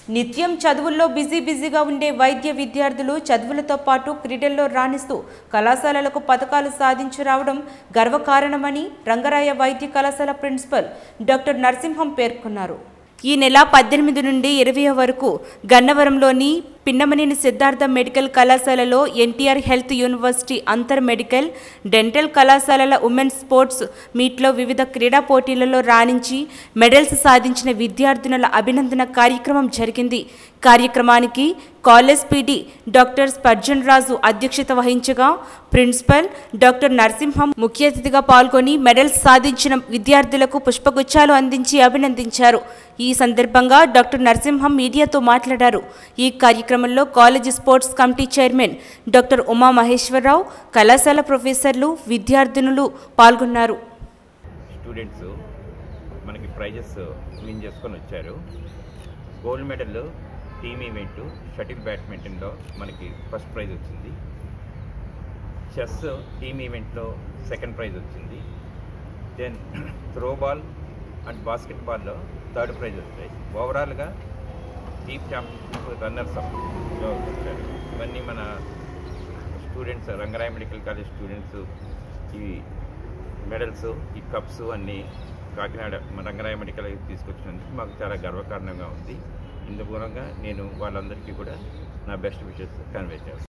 నిత్యం చదువుల్లో బిజీ బిజీగా ఉండే వైద్య విద్యార్థులు చదువులతో పాటు క్రీడల్లో రాణిస్తూ కళాశాలలకు పథకాలు సాధించి రావడం గర్వకారణమని రంగరాయ వైద్య కళాశాల ప్రిన్సిపల్ డాక్టర్ నరసింహం పేర్కొన్నారు ఈ నెల పద్దెనిమిది నుండి ఇరవై వరకు గన్నవరంలోని పిన్నమనేని సిద్ధార్థ మెడికల్ కళాశాలలో ఎన్టీఆర్ హెల్త్ యూనివర్సిటీ అంతర్ మెడికల్ డెంటల్ కళాశాలల ఉమెన్స్ స్పోర్ట్స్ మీట్లో వివిధ క్రీడా పోటీలలో రాణించి మెడల్స్ సాధించిన విద్యార్థినుల అభినందన కార్యక్రమం జరిగింది కార్యక్రమానికి college PD doctor Spurgeon Raju అధ్యక్షత వహించగా ప్రిన్సిపల్ డాక్టర్ నరసింహం ముఖ్య అతిథిగా పాల్గొని మెడల్స్ సాధించిన విద్యార్థులకు పుష్పగుచ్చాలు అందించి అభినందించారు ఈ సందర్భంగా డాక్టర్ నరసింహం మీడియాతో మాట్లాడారు ఈ కార్యక్రమంలో college sports committee chairman doctor Uma Maheswararao కళాశాల ప్రొఫెసర్లు విద్యార్థినులు పాల్గొన్నారు స్టూడెంట్స్ మనకి ప్రైజెస్ విన్ చేసుకొని వచ్చారు gold medal team event shuttle బ్యాడ్మింటన్లో మనకి ఫస్ట్ ప్రైజ్ వచ్చింది చెస్ టీమ్ ఈవెంట్లో సెకండ్ ప్రైజ్ వచ్చింది దెన్ త్రోబాల్ అండ్ బాస్కెట్బాల్లో థర్డ్ ప్రైజ్ వచ్చాయి ఓవరాల్గా టీమ్ ఛాంపియన్షిప్ రన్నర్స్ అప్లో వచ్చారు ఇవన్నీ మన students Rangaraya medical college students ఈ మెడల్స్ ఈ కప్స్ అన్నీ కాకినాడ మన రంగరాయ మెడికల్ తీసుకొచ్చినందుకు మాకు చాలా గర్వకారణంగా ఉంది ఇందు మూలంగా నేను వాళ్ళందరికీ కూడా నా బెస్ట్ విషెస్ కన్వే చేస్తాను